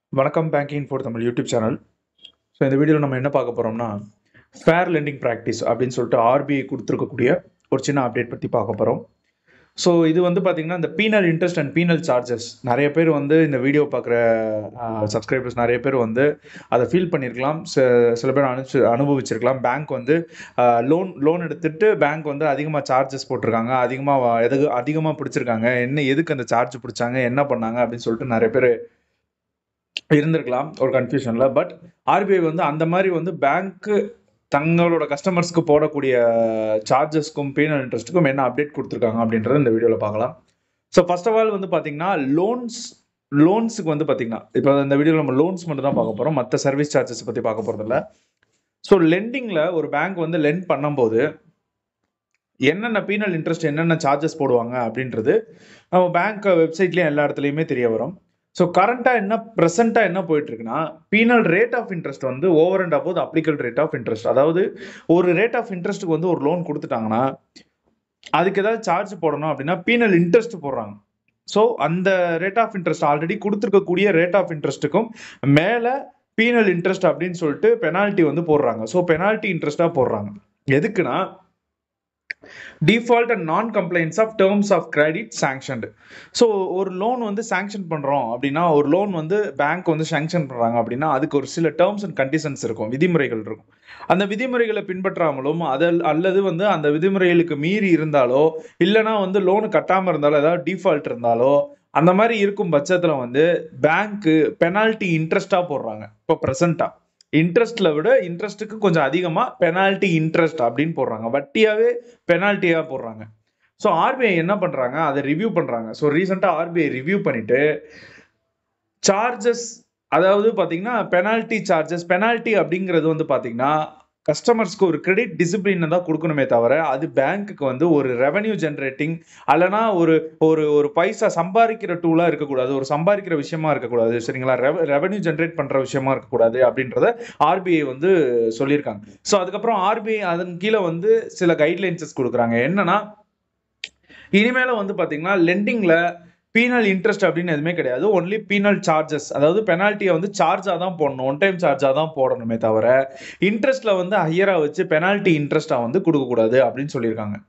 வணக்கம் banking for Tamil YouTube channel so இந்த வீடியோவில் நம்ம என்ன பார்க்க போகிறோம்னா ஃபேர் லெண்டிங் ப்ராக்டிஸ் அப்படின்னு சொல்லிட்டு ஆர்பிஐ கொடுத்துருக்கக்கூடிய ஒரு சின்ன அப்டேட் பற்றி பார்க்க போகிறோம் ஸோ இது வந்து பார்த்திங்கன்னா இந்த penal interest and penal charges நிறைய பேர் வந்து இந்த வீடியோ பார்க்குற சப்ஸ்கிரைபர்ஸ் நிறைய பேர் வந்து அதை ஃபீல் பண்ணியிருக்கலாம் ச- சில பேர் அனுப்பிச்சு அனுபவிச்சிருக்கலாம் பேங்க் வந்து லோன் லோன் எடுத்துட்டு பேங்க் வந்து அதிகமாக சார்ஜஸ் போட்டிருக்காங்க அதிகமாக எதுக்கு அதிகமாக பிடிச்சிருக்காங்க என்ன எதுக்கு அந்த சார்ஜ் பிடிச்சாங்க என்ன பண்ணாங்க அப்படின்னு சொல்லிட்டு நிறைய பேர் இருந்திருக்கலாம் ஒரு கன்ஃபியூஷனில் பட் ஆர்பிஐ வந்து அந்த மாதிரி வந்து பேங்க்கு தங்களோட கஸ்டமர்ஸ்க்கு போடக்கூடிய சார்ஜஸ்க்கும் பீனல் இன்ட்ரெஸ்ட்டுக்கும் என்ன அப்டேட் கொடுத்துருக்காங்க அப்படின்றத இந்த வீடியோவில் பார்க்கலாம் ஸோ ஃபர்ஸ்ட் ஆஃப் ஆல் வந்து பார்த்தீங்கன்னா லோன்ஸ் லோன்ஸுக்கு வந்து பார்த்தீங்கன்னா இப்போ இந்த வீடியோவில் நம்ம லோன்ஸ் மட்டும் தான் பார்க்க போகிறோம் மற்ற சர்வீஸ் சார்ஜஸ் பற்றி பார்க்க போகிறதில்ல ஸோ லெண்டிங்கில் ஒரு பேங்க் வந்து லெண்ட் பண்ணும்போது என்னென்ன பீனல் இன்ட்ரெஸ்ட் என்னென்ன சார்ஜஸ் போடுவாங்க அப்படின்றது நம்ம பேங்க் வெப்சைட்லேயும் எல்லா இடத்துலையுமே தெரிய வரும் ஸோ கரண்ட்டாக என்ன ப்ரெசென்ட்டாக என்ன போயிட்டு இருக்குன்னா பீனல் ரேட் ஆஃப் இன்ட்ரெஸ்ட் வந்து over and above applicable rate of interest அதாவது ஒரு ரேட் ஆஃப் இன்ட்ரெஸ்ட்டுக்கு வந்து ஒரு லோன் கொடுத்துட்டாங்கன்னா அதுக்கு ஏதாவது சார்ஜ் போடணும் அப்படின்னா பீனல் இன்ட்ரெஸ்ட் போடுறாங்க ஸோ அந்த ரேட் ஆஃப் இன்ட்ரெஸ்ட் ஆல்ரெடி கொடுத்துருக்கக்கூடிய ரேட் ஆஃப் இன்ட்ரெஸ்ட்டுக்கும் மேலே பீனல் இன்ட்ரெஸ்ட் அப்படின்னு சொல்லிட்டு பெனால்ட்டி வந்து போடுறாங்க ஸோ பெனால்ட்டி இன்ட்ரெஸ்ட்டாக போடுறாங்க எதுக்குன்னா default and non compliance of terms of credit sanctioned so ஒரு லோன் வந்து சாங்ஷன் பண்ணுறோம் அப்படின்னா ஒரு லோன் வந்து பேங்க் வந்து சாங்ஷன் பண்ணுறாங்க அப்படின்னா அதுக்கு ஒரு சில டேர்ம்ஸ் அண்ட் கண்டிஷன்ஸ் இருக்கும் விதிமுறைகள் இருக்கும் அந்த விதிமுறைகளை பின்பற்றாமலும் அதில் அல்லது வந்து அந்த விதிமுறைகளுக்கு மீறி இருந்தாலோ இல்லைனா வந்து லோனு கட்டாமல் இருந்தாலோ ஏதாவது டிஃபால்ட் இருந்தாலோ அந்த மாதிரி இருக்கும் பட்சத்தில் வந்து பேங்க்கு பெனால்ட்டி இன்ட்ரெஸ்ட்டாக போடுறாங்க இப்போ ப்ரெசண்ட்டாக இன்ட்ரெஸ்ட்ல விட இன்ட்ரெஸ்ட்டுக்கு கொஞ்சம் அதிகமாக பெனால்ட்டி இன்ட்ரெஸ்ட் அப்படின்னு போடுறாங்க வட்டியாகவே பெனால்ட்டியாக போடுறாங்க ஸோ ஆர்பிஐ என்ன பண்ணுறாங்க அதை ரிவ்யூ பண்ணுறாங்க ஸோ ரீசெண்டாக ஆர்பிஐ ரிவ்யூ பண்ணிட்டு சார்ஜஸ் அதாவது பார்த்தீங்கன்னா பெனால்ட்டி சார்ஜஸ் பெனால்ட்டி அப்படிங்கிறது வந்து பார்த்தீங்கன்னா கஸ்டமர்ஸ்க்கு ஒரு கிரெடிட் டிசிப்ளினை தான் கொடுக்கணுமே தவிர அது பேங்க்குக்கு வந்து ஒரு ரெவன்யூ ஜென்ரேட்டிங் அல்லனா ஒரு ஒரு ஒரு பைசா சம்பாதிக்கிற டூலாக இருக்கக்கூடாது ஒரு சம்பாதிக்கிற விஷயமா இருக்கக்கூடாது சரிங்களா ரெவ ரெவன்யூ ஜென்ரேட் பண்ணுற விஷயமா இருக்கக்கூடாது அப்படின்றத ஆர்பிஐ வந்து சொல்லியிருக்காங்க ஸோ அதுக்கப்புறம் ஆர்பிஐ அதன் கீழே வந்து சில கைட்லைன்சஸ் கொடுக்குறாங்க என்னன்னா இனிமேல வந்து பார்த்தீங்கன்னா லெண்டிங்கில் பீனல் இன்ட்ரெஸ்ட் அப்படின்னு எதுவுமே கிடையாது ஒன்லி பீனல் சார்ஜஸ் அதாவது பெனால்ட்டியை வந்து சார்ஜாக தான் போடணும் ஒன் டைம் சார்ஜாக தான் போடணுமே தவிர இன்ட்ரெஸ்ட்டில் வந்து ஹையராக வச்சு பெனால்ட்டி இன்ட்ரெஸ்ட்டாக வந்து கொடுக்கக்கூடாது அப்படின்னு சொல்லியிருக்காங்க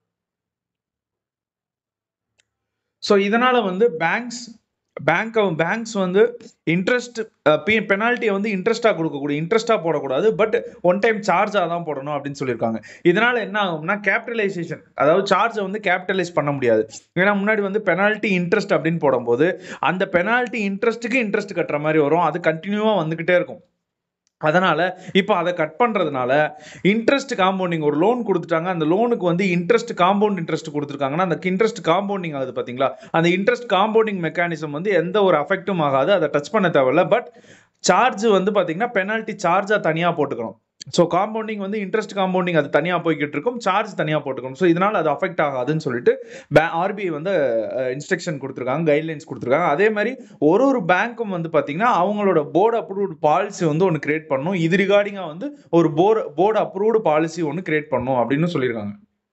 ஸோ இதனால் வந்து பேங்க்ஸ் பேங்க் பேங்க்ஸ் வந்து இன்ட்ரெஸ்ட் பெனால்ட்டியை வந்து இன்ட்ரெஸ்ட்டாக கொடுக்கக்கூடிய இன்ட்ரெஸ்ட்டாக போடக்கூடாது பட் ஒன் டைம் சார்ஜாக தான் போடணும் அப்படின்னு சொல்லியிருக்காங்க இதனால என்ன ஆகும்னா கேபிட்டலைசேஷன் அதாவது சார்ஜை வந்து கேபிட்டலைஸ் பண்ண முடியாது ஏன்னா முன்னாடி வந்து பெனால்ட்டி இன்ட்ரெஸ்ட் அப்படின்னு போடும்போது அந்த பெனால்ட்டி இன்ட்ரெஸ்ட்டுக்கு இன்ட்ரெஸ்ட் கட்டுற மாதிரி வரும் அது கண்டினியூவாக வந்துக்கிட்டே இருக்கும் அதனால இப்போ அதை கட் பண்ணுறதுனால இன்ட்ரெஸ்ட் காம்பவுண்டிங் ஒரு லோன் கொடுத்துட்டாங்க அந்த லோனுக்கு வந்து இன்ட்ரெஸ்ட் காம்பவுண்ட் இன்ட்ரெஸ்ட் கொடுத்துருக்காங்கன்னா அந்த இன்ட்ரெஸ்ட் காம்பவுண்டிங் ஆகுது பார்த்தீங்களா அந்த இன்ட்ரெஸ்ட் காம்பவுண்டிங் மெக்கானிசம் வந்து எந்த ஒரு அஃபெக்ட்டும் ஆகாது அதை டச் பண்ண தேவையில்ல பட் சார்ஜ் வந்து பார்த்தீங்கன்னா பெனால்ட்டி சார்ஜாக தனியாக போட்டுக்கணும் ஸோ காம்பவுண்டிங் வந்து இன்ட்ரெஸ்ட் காம்பவுண்டிங் அது தனியாக போய்கிட்டு இருக்கும் சார்ஜ் தனியாக போட்டுக்கணும் ஸோ இதனால் அது அஃபெக்ட் ஆகாதுன்னு சொல்லிட்டு பே ஆர்பிஐ வந்து இன்ஸ்ட்ரக்ஷன் கொடுத்துருக்காங்க கைட்லைன்ஸ் கொடுத்துருக்காங்க அதே மாதிரி ஒரு ஒரு பேங்க்கும் வந்து பார்த்தீங்கன்னா அவங்களோட போர்டு அப்ரூவ்டு பாலிசி வந்து ஒன்று கிரியேட் பண்ணணும் இது ரிகார்டிங்காக வந்து ஒரு போர்டு போர்டு அப்ரூவ்டு பாலிசி ஒன்று கிரியேட் பண்ணணும் அப்படின்னு சொல்லியிருக்காங்க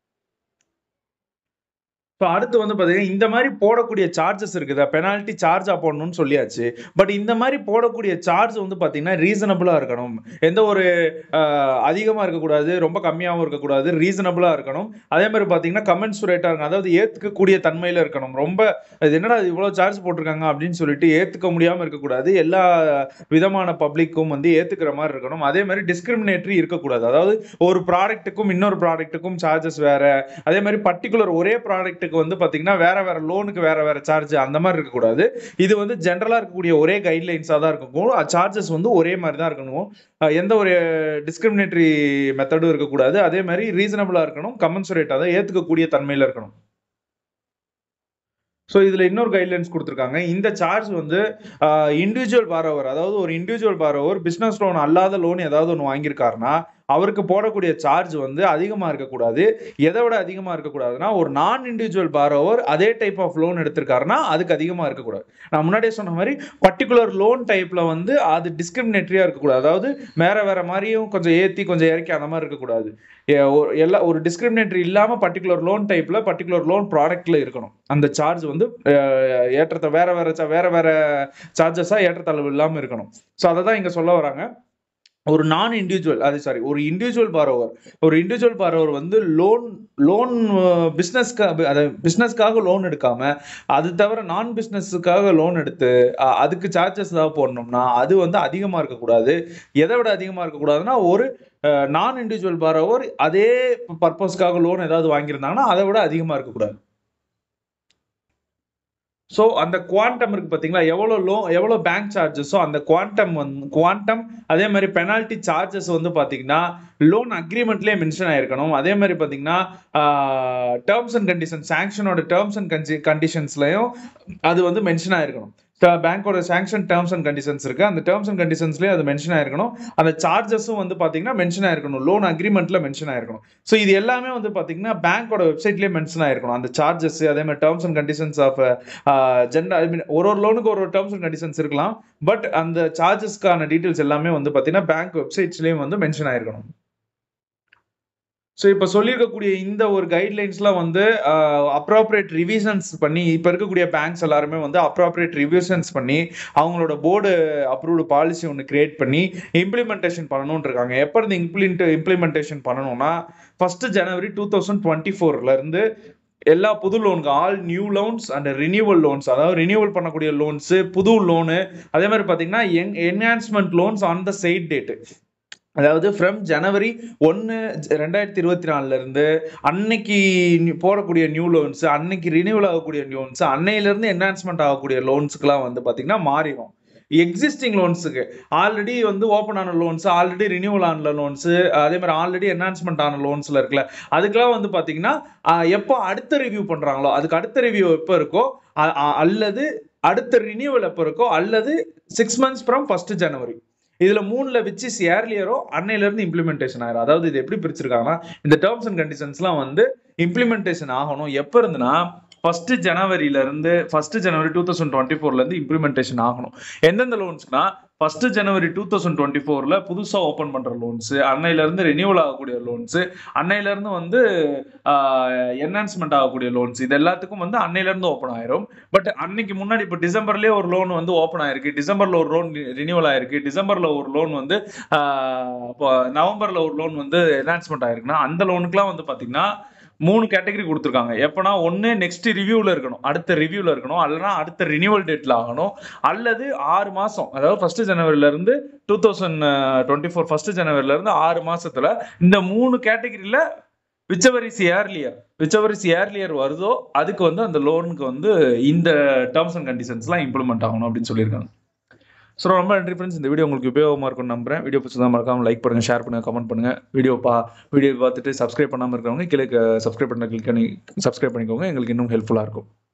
ஸோ அடுத்து வந்து பார்த்தீங்கன்னா இந்த மாதிரி போடக்கூடிய சார்ஜஸ் இருக்குதா பெனால்ட்டி சார்ஜாக போடணும்னு சொல்லியாச்சு பட் இந்த மாதிரி போடக்கூடிய சார்ஜ் வந்து பார்த்தீங்கன்னா ரீசனபிளாக இருக்கணும் எந்த ஒரு அதிகமாக இருக்கக்கூடாது ரொம்ப கம்மியாகவும் இருக்கக்கூடாது ரீசனபிளாக இருக்கணும் அதே மாதிரி பார்த்தீங்கன்னா கமெண்ட்ஸுரேட்டாக இருக்கணும் அதாவது ஏற்றுக்கக்கூடிய தன்மையில் இருக்கணும் ரொம்ப இது என்னடா இது இவ்வளோ சார்ஜ் போட்டிருக்காங்க அப்படின்னு சொல்லிட்டு ஏற்றுக்க முடியாமல் இருக்கக்கூடாது எல்லா விதமான பப்ளிக்கும் வந்து ஏற்றுக்கிற மாதிரி இருக்கணும் அதே மாதிரி டிஸ்கிரிமினேட்டரி இருக்கக்கூடாது அதாவது ஒரு ப்ராடக்ட்டுக்கும் இன்னொரு ப்ராடக்ட்டுக்கும் சார்ஜஸ் வேற அதே மாதிரி பர்டிகுலர் ஒரே ப்ராடக்ட்டுக்கு வந்து பார்த்தீங்கன்னா வேற வேற லோனுக்கு வேற வேற சார்ஜ் அந்த மாதிரி இருக்கக்கூடாது இது வந்து ஜென்ரலாக இருக்கக்கூடிய ஒரே கைட்லைன்ஸாக தான் இருக்கும் சார்ஜஸ் வந்து ஒரே மாதிரி தான் இருக்கணும் அஹ் எந்த ஒரு டிஸ்கிரிமினேட்டரி மெத்தடும் இருக்கக்கூடாது அதே மாதிரி ரீசனபிளாக இருக்கணும் கமன்சுரேட்டாக தான் ஏற்றுக்கக்கூடிய தன்மையில் இருக்கணும் ஸோ இதில் இன்னொரு கைட்லைன்ஸ் கொடுத்துருக்காங்க இந்த சார்ஜ் வந்து இண்டிவிஜுவல் பாரோவர் அதாவது ஒரு இண்டிவிஜுவல் பாரோவர் பிஸ்னஸ் லோன் அல்லாத லோன் ஏதாவது ஒன்று வாங்கியிருக்காருன்னா அவருக்கு போடக்கூடிய சார்ஜ் வந்து அதிகமாக இருக்கக்கூடாது எதை விட அதிகமாக இருக்கக்கூடாதுன்னா ஒரு நான் இண்டிவிஜுவல் பாரோவர் அதே டைப் ஆஃப் லோன் எடுத்திருக்காருன்னா அதுக்கு அதிகமாக இருக்கக்கூடாது நான் முன்னாடியே சொன்ன மாதிரி பர்டிகுலர் லோன் டைப்பில் வந்து அது டிஸ்கிரிமினேட்டரியாக இருக்கக்கூடாது அதாவது வேற வேற மாதிரியும் கொஞ்சம் ஏற்றி கொஞ்சம் இறக்கி அந்த மாதிரி இருக்கக்கூடாது எ- ஒரு- எல்லா ஒரு டிஸ்கிரிமினேட்டரி இல்லாமல் பர்டிகுலர் லோன் டைப்பில் பர்டிகுலர் லோன் ப்ராடக்ட்டில் இருக்கணும் அந்த சார்ஜ் வந்து அஹ், ஏற்றத்தை வேற வேற cha- வேற வேற சார்ஜஸாக ஏற்றத்தாழ்வு இல்லாமல் இருக்கணும் ஸோ அதை தான் இங்கே சொல்ல வராங்க ஒரு நான் இண்டிவிஜுவல் அது சாரி ஒரு இண்டிவிஜுவல் பாரோவர் ஒரு இண்டிவிஜுவல் பாரோவர் வந்து லோன் லோன் பிஸ்னஸ்க்கு அது பிஸ்னஸ்க்காக லோன் எடுக்காம அது தவிர நான் பிஸ்னஸுக்காக லோன் எடுத்து அ- அதுக்கு சார்ஜஸ் ஏதாவது போடணும்னா அது வந்து அதிகமாக இருக்கக்கூடாது எதை விட அதிகமாக இருக்கக்கூடாதுன்னா ஒரு நான் இண்டிவிஜுவல் பாரோவர் அதே பர்பஸ்க்காக லோன் ஏதாவது வாங்கியிருந்தாங்கன்னா அதை விட அதிகமாக இருக்கக்கூடாது ஸோ அந்த குவாண்டம் இருக்கு பார்த்தீங்களா எவ்வளோ லோ எவ்வளோ பேங்க் சார்ஜஸோ அந்த குவாண்டம் வந்து குவாண்டம் அதே மாதிரி பெனால்ட்டி சார்ஜஸ் வந்து பார்த்தீங்கன்னா லோன் அக்ரிமெண்ட்லேயே மென்ஷன் ஆயிருக்கணும் அதே மாதிரி பார்த்தீங்கன்னா டேர்ம்ஸ் அண்ட் கண்டிஷன் சாங்ஷனோட டேர்ம்ஸ் அண்ட் கண்டிஷன்ஸ்லையும் அது வந்து மென்ஷன் ஆயிருக்கணும் பேங்கோட சாங்ஷன் டேர்ம்ஸ் அண்ட் கண்டிஷன்ஸ் இருக்கு அந்த டேர்ம்ஸ் அண்ட் கண்டிஷன்ஸ்லேயே அது மென்ஷன் ஆயிருக்கணும் அந்த சார்ஜஸும் வந்து பார்த்தீங்கன்னா மென்ஷன் ஆயிருக்கணும் லோன் அக்ரிமெண்ட்ல மென்ஷன் ஆயிருக்கணும் ஸோ இது எல்லாமே வந்து பார்த்தீங்கன்னா பேங்கோட வெப்சைட்லேயே மென்ஷன் ஆயிருக்கணும் அந்த சார்ஜஸ் அதே மாதிரி terms and conditions of general I mean ஒரு ஒரு லோனுக்கு ஒரு ஒரு டேர்ம்ஸ் அண்ட் கண்டிஷன்ஸ் இருக்கலாம் பட் அந்த சார்ஜஸ்க்கான டீட்டெயில்ஸ் எல்லாமே வந்து பார்த்தீங்கன்னா பேங்க் வெப்சைட்ஸ்லேயும் வந்து மென்ஷன் ஆயிருக்கணும் ஸோ இப்போ சொல்லியிருக்கக்கூடிய இந்த ஒரு கைட்லைன்ஸ்லாம் வந்து அப்ராப்ரியேட் ரிவிஷன்ஸ் பண்ணி இப்போ இருக்கக்கூடிய பேங்க்ஸ் எல்லாருமே வந்து அப்ராப்ரியேட் ரிவிஷன்ஸ் பண்ணி அவங்களோட போர்டு அப்ரூவ்டு பாலிசி ஒன்று கிரியேட் பண்ணி இம்ப்ளிமெண்டேஷன் பண்ணணும்னு இருக்காங்க எப்போ இருந்து இம்ப்ளிமெண்ட் இம்ப்ளிமெண்டேஷன் பண்ணணும்னா first January two thousand twenty ஃபோர்லேருந்து எல்லா புது லோனுக்கு all new loans and renewal loans அதாவது ரினியூவல் பண்ணக்கூடிய லோன்ஸு புது லோனு அதே மாதிரி பார்த்தீங்கன்னா என் enhancement loans on the said date அதாவது ஃப்ரம் ஜனவரி ஒன்று ரெண்டாயிரத்தி இருபத்தி நாலுல இருந்து அன்னைக்கு நி- போடக்கூடிய நியூ லோன்ஸ் அன்னைக்கு ரினியூவல் ஆகக்கூடிய லோன்ஸ் அன்னையிலேருந்து என்ஹான்ஸ்மெண்ட் ஆகக்கூடிய லோன்ஸுக்குலாம் வந்து பார்த்தீங்கன்னா மாறிடும் எக்ஸிஸ்டிங் லோன்ஸுக்கு ஆல்ரெடி வந்து ஓப்பன் ஆன லோன்ஸ் ஆல்ரெடி ரினியூவல் ஆன லோன்ஸு அதே மாதிரி ஆல்ரெடி என்ஹான்ஸ்மெண்ட் ஆன லோன்ஸில் இருக்குல்ல அதுக்கெல்லாம் வந்து பார்த்தீங்கன்னா ஆஹ், எப்போ அடுத்த ரிவ்யூ பண்ணுறாங்களோ அதுக்கு அடுத்த ரிவ்யூ எப்போ இருக்கோ அ- அ- அல்லது அடுத்த ரினியூவல் எப்போ இருக்கோ அல்லது six months from first January இதுல மூணுல விச் இஸ் ஏர்லியரோ அன்னையில இருந்து இம்ப்ளிமெண்டேஷன் ஆயிரும் அதாவது இது எப்படி பிரிச்சிருக்காங்கன்னா இந்த டேர்ம்ஸ் அண்ட் கண்டிஷன்ஸ்லாம் வந்து இம்ப்ளிமெண்டேஷன் ஆகணும் எப்போ இருந்துன்னா ஃபர்ஸ்ட் ஜனவரியில இருந்து first January two thousand twenty ஃபோர்ல இருந்து இம்ப்ளிமெண்டேஷன் ஆகணும் எந்தெந்த லோன்ஸ்க்குனா first January two thousand twenty ஃபோர்ல புதுசா ஓப்பன் பண்ற லோன்ஸ் அன்னையில இருந்து ரெனியூவல் ஆகக்கூடிய லோன்ஸ் அன்னையில இருந்து வந்து என்ஹான்ஸ்மெண்ட் ஆகக்கூடிய லோன்ஸ் இது எல்லாத்துக்கும் வந்து அன்னையில இருந்து ஓப்பன் ஆயிரும் பட் அன்னைக்கு முன்னாடி இப்போ டிசம்பர்லயே ஒரு லோன் வந்து ஓப்பன் ஆயிருக்கு டிசம்பர்ல ஒரு லோன் ரினியூவல் ஆயிருக்கு டிசம்பர்ல ஒரு லோன் வந்து ஆஹ், இப்போ நவம்பர்ல ஒரு லோன் வந்து என்ஹான்ஸ்மெண்ட் ஆயிருக்குன்னா அந்த லோனுக்குலாம் வந்து பாத்தீங்கன்னா மூணு கேட்டகரி கொடுத்துருக்காங்க எப்போனா ஒன்று நெக்ஸ்ட் ரிவ்யூவில் இருக்கணும் அடுத்த ரிவ்யூவில் இருக்கணும் அல்லனா அடுத்த ரினியூவல் டேட்டில் ஆகணும் அல்லது ஆறு மாதம் அதாவது ஃபர்ஸ்ட் ஜனவரிலேருந்து two thousand twenty four first ஜனவரிலேருந்து ஆறு மாசத்துல இந்த மூணு கேட்டகரியில் whichever is earlier whichever is earlier வருதோ அதுக்கு வந்து அந்த லோனுக்கு வந்து இந்த டேர்ம்ஸ் அண்ட் கண்டிஷன்ஸ்லாம் இம்ப்ளிமெண்ட் ஆகணும் அப்படின்னு சொல்லியிருக்காங்க ஸோ ரொம்ப நன்றி ஃப்ரெண்ட்ஸ் இந்த வீடியோ உங்களுக்கு உபயோகமாக இருக்கும்னு நம்புறேன் வீடியோ பிடிச்சதா மறக்காம லைக் பண்ணுங்க ஷேர் பண்ணுங்க கமெண்ட் பண்ணுங்க வீடியோ பா வீடியோ பார்த்துட்டு சப்ஸ்கிரைப் பண்ணாமல் இருக்கிறவங்க கீழே சப்ஸ்கிரைப் பண்ண கிளிக் பண்ணி சப்ஸ்கிரைப் பண்ணிக்கோங்க எங்களுக்கு இன்னும் ஹெல்ப்ஃபுல்லாக இருக்கும்